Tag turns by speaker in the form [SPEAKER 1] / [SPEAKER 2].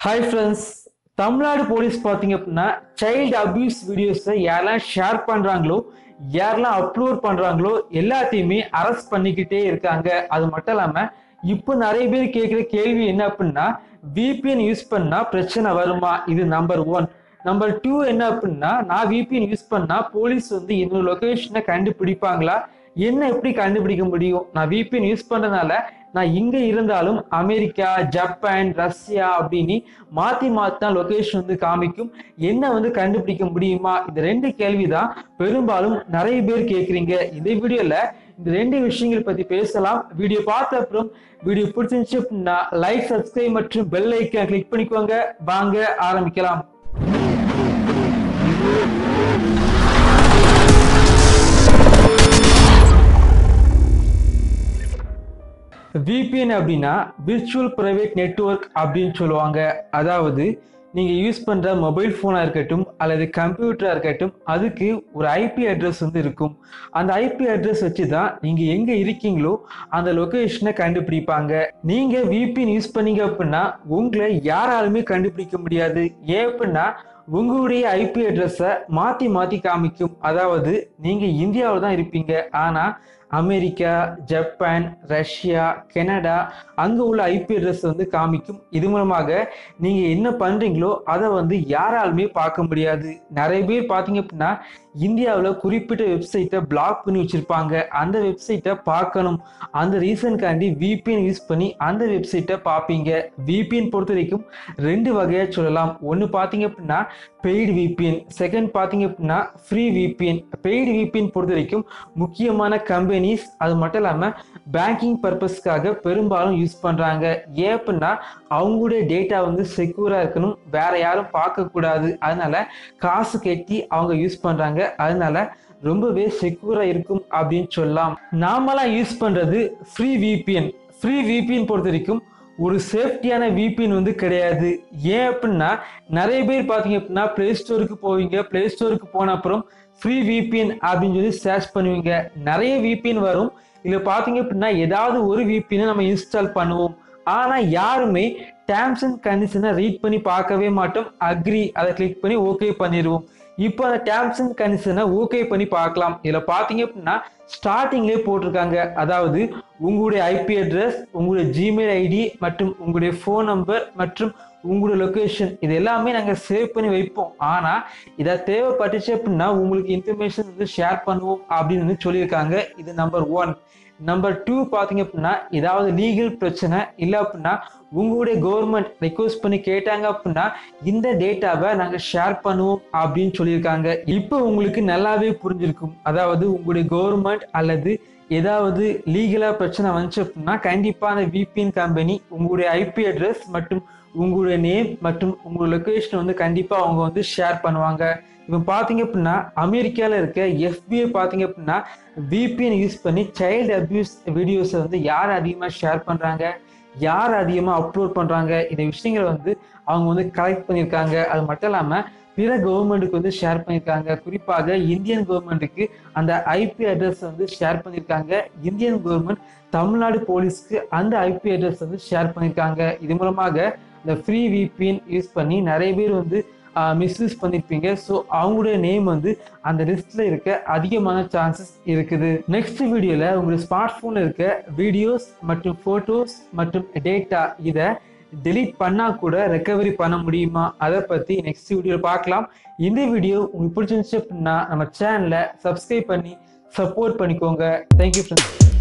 [SPEAKER 1] hi friends Tamil Nadu police பார்த்தீங்க அப்படின்னா child abuse வீடியோஸை யாரெல்லாம் ஷேர் பண்ணுறாங்களோ யாரெல்லாம் அப்லோட் பண்ணுறாங்களோ எல்லாத்தையுமே அரெஸ்ட் பண்ணிக்கிட்டே இருக்காங்க அது மட்டும் இல்லாமல் இப்போ நிறைய பேர் கேட்குற கேள்வி என்ன அப்படின்னா விபிஎன் யூஸ் பண்ணா பிரச்சனை வருமா இது நம்பர் ஒன் நம்பர் டூ என்ன அப்படின்னா நான் விபிஎன் யூஸ் பண்ணா போலீஸ் வந்து என்னோட லொகேஷனை கண்டுபிடிப்பாங்களா என்ன எப்படி கண்டுபிடிக்க முடியும் நான் விபிஎன் யூஸ் பண்றதுனால நான் இங்க இருந்தாலும் அமெரிக்கா ஜப்பான் ரஷ்யா அப்படின்னு மாத்தி மாத்தி தான் லொகேஷன் வந்து காமிக்கும் என்ன வந்து கண்டுபிடிக்க முடியுமா இந்த ரெண்டு கேள்விதான் பெரும்பாலும் நிறைய பேர் கேக்குறீங்க இந்த வீடியோல இந்த ரெண்டு விஷயங்கள் பத்தி பேசலாம் வீடியோ பார்த்த அப்புறம் வீடியோ பிடிச்சிருந்துச்சு அப்படின்னா லைக் சப்ஸ்கிரைப் மற்றும் பெல் ஐக்கன் கிளிக் பண்ணிக்கோங்க வாங்க ஆரம்பிக்கலாம் விபிஎன் அப்படின்னா விர்ச்சுவல் பிரைவேட் நெட்வொர்க் அப்படின்னு சொல்லுவாங்க அதாவது நீங்க யூஸ் பண்ற மொபைல் போனா இருக்கட்டும் அல்லது கம்ப்யூட்டரா இருக்கட்டும் அதுக்கு ஒரு ஐபி அட்ரஸ் வந்து இருக்கும் அந்த ஐபி அட்ரஸ் வச்சு தான் நீங்க எங்க இருக்கீங்களோ அந்த லொகேஷனை கண்டுபிடிப்பாங்க நீங்க விபிஎன் யூஸ் பண்ணீங்க அப்படின்னா உங்களை யாராலுமே கண்டுபிடிக்க முடியாது ஏன் அப்படின்னா உங்களுடைய ஐபி அட்ரஸை மாத்தி மாத்தி காமிக்கும் அதாவது நீங்க இந்தியாவில் தான் இருப்பீங்க ஆனா அமெரிக்கா ஜப்பான் ரஷ்யா கனடா அங்க உள்ள ஐபி அட்ரஸ் வந்து காமிக்கும் இது மூலமாக நீங்க என்ன பண்றீங்களோ அதை வந்து யாராலுமே பார்க்க முடியாது நிறைய பேர் பார்த்தீங்க அப்படின்னா இந்தியாவில் குறிப்பிட்ட வெப்சைட்டை பிளாக் பண்ணி வச்சிருப்பாங்க அந்த வெப்சைட்டை பார்க்கணும் அந்த ரீசன்காண்டி விபிஎன் யூஸ் பண்ணி அந்த வெப்சைட்டை பார்ப்பீங்க விபிஎன் பொறுத்த வரைக்கும் ரெண்டு வகையாக சொல்லலாம் ஒன்று பார்த்தீங்க அப்படின்னா பெய்டு விபிஎன் செகண்ட் பார்த்தீங்க அப்படின்னா ஃப்ரீ விபிஎன் பெய்டு விபிஎன் பொறுத்த வரைக்கும் முக்கியமான கம்பெனிஸ் அது மட்டும் இல்லாமல் பேங்கிங் பர்பஸ்க்காக பெரும்பாலும் யூஸ் பண்ணுறாங்க ஏன் அப்படின்னா அவங்களுடைய டேட்டா வந்து செக்யூராக இருக்கணும் வேற யாரும் பார்க்கக்கூடாது அதனால காசு கட்டி அவங்க யூஸ் பண்ணுறாங்க அதனால ரொம்பவே செக்யூராக இருக்கும் அப்படின்னு சொல்லலாம் நாமெல்லாம் யூஸ் பண்ணுறது ஃப்ரீ விபிஎன் ஃப்ரீ விபிஎன் பொறுத்த வரைக்கும் ஒரு சேஃப்டியான விபிஎன் வந்து கிடையாது ஏன் அப்படின்னா நிறைய பேர் பார்த்தீங்க அப்படின்னா ப்ளே ஸ்டோருக்கு போவீங்க ப்ளே ஸ்டோருக்கு போன அப்புறம் ஃப்ரீ விபிஎன் அப்படின்னு சொல்லி சர்ச் பண்ணுவீங்க நிறைய விபிஎன் வரும் இதில் பார்த்தீங்க அப்படின்னா ஏதாவது ஒரு விபிஎனை நம்ம இன்ஸ்டால் பண்ணுவோம் ஆனால் யாருமே டேர்ம்ஸ் அண்ட் கண்டிஷனை ரீட் பண்ணி பார்க்கவே மாட்டோம் அக்ரி அதை கிளிக் பண்ணி ஓகே பண்ணிடுவோம் இப்போ அந்த டேர்ம்ஸ் அண்ட் கண்டிஷனை ஓகே பண்ணி பார்க்கலாம் இதில் பார்த்தீங்க அப்படின்னா ஸ்டார்டிங்லேயே போட்டிருக்காங்க அதாவது உங்களுடைய ஐபி அட்ரஸ் உங்களுடைய ஜிமெயில் ஐடி மற்றும் உங்களுடைய ஃபோன் நம்பர் மற்றும் உங்களுடைய லொக்கேஷன் இது எல்லாமே நாங்கள் சேவ் பண்ணி வைப்போம் ஆனால் இதை தேவைப்பட்டுச்சு அப்படின்னா உங்களுக்கு இன்ஃபர்மேஷன் வந்து ஷேர் பண்ணுவோம் அப்படின்னு வந்து சொல்லியிருக்காங்க இது நம்பர் ஒன் நம்பர் டூ பார்த்தீங்க அப்படின்னா ஏதாவது லீகல் பிரச்சனை இல்லை அப்படின்னா உங்களுடைய கவர்மெண்ட் ரெக்வஸ்ட் பண்ணி கேட்டாங்க அப்படின்னா இந்த டேட்டாவை நாங்கள் ஷேர் பண்ணுவோம் அப்படின்னு சொல்லியிருக்காங்க இப்போ உங்களுக்கு நல்லாவே புரிஞ்சிருக்கும் அதாவது உங்களுடைய கவர்மெண்ட் அல்லது ஏதாவது லீகலாக பிரச்சனை வந்துச்சு அப்படின்னா கண்டிப்பாக அந்த விபிஎன் கம்பெனி உங்களுடைய ஐபி அட்ரஸ் மற்றும் உங்களுடைய நேம் மற்றும் உங்களுடைய லொக்கேஷன் வந்து கண்டிப்பாக அவங்க வந்து ஷேர் பண்ணுவாங்க இப்போ பார்த்தீங்க அப்படின்னா அமெரிக்காவில் இருக்க எஃபிஐ பார்த்தீங்க அப்படின்னா விபிஎன் யூஸ் பண்ணி சைல்டு அபியூஸ் வீடியோஸை வந்து யார் அதிகமாக ஷேர் பண்ணுறாங்க யார் அதிகமாக அப்லோட் பண்ணுறாங்க இந்த விஷயங்களை வந்து அவங்க வந்து கலெக்ட் பண்ணியிருக்காங்க அது மட்டும் இல்லாமல் பிற கவர்மெண்ட்டுக்கு வந்து ஷேர் பண்ணியிருக்காங்க குறிப்பாக இந்தியன் கவர்மெண்ட்டுக்கு அந்த ஐபி அட்ரஸ் வந்து ஷேர் பண்ணியிருக்காங்க இந்தியன் கவர்மெண்ட் தமிழ்நாடு போலீஸ்க்கு அந்த ஐபி அட்ரஸ் வந்து ஷேர் பண்ணியிருக்காங்க இது மூலமாக இந்த ஃப்ரீ விபிஎன் யூஸ் பண்ணி நிறைய பேர் வந்து மிஸ்யூஸ் பண்ணியிருப்பீங்க ஸோ அவங்களுடைய நேம் வந்து அந்த லிஸ்ட்ல இருக்க அதிகமான சான்சஸ் இருக்குது நெக்ஸ்ட் வீடியோவில் உங்களுடைய ஸ்மார்ட் ஃபோனில் இருக்க வீடியோஸ் மற்றும் ஃபோட்டோஸ் மற்றும் டேட்டா இதை டெலீட் பண்ணால் கூட ரெக்கவரி பண்ண முடியுமா அதை பற்றி நெக்ஸ்ட் வீடியோவில் பார்க்கலாம் இந்த வீடியோ உங்களுக்கு பிடிச்சிருந்துச்சு அப்படின்னா நம்ம சேனலை சப்ஸ்கிரைப் பண்ணி சப்போர்ட் பண்ணிக்கோங்க தேங்க்யூ ஃப்ரெண்ட்ஸ்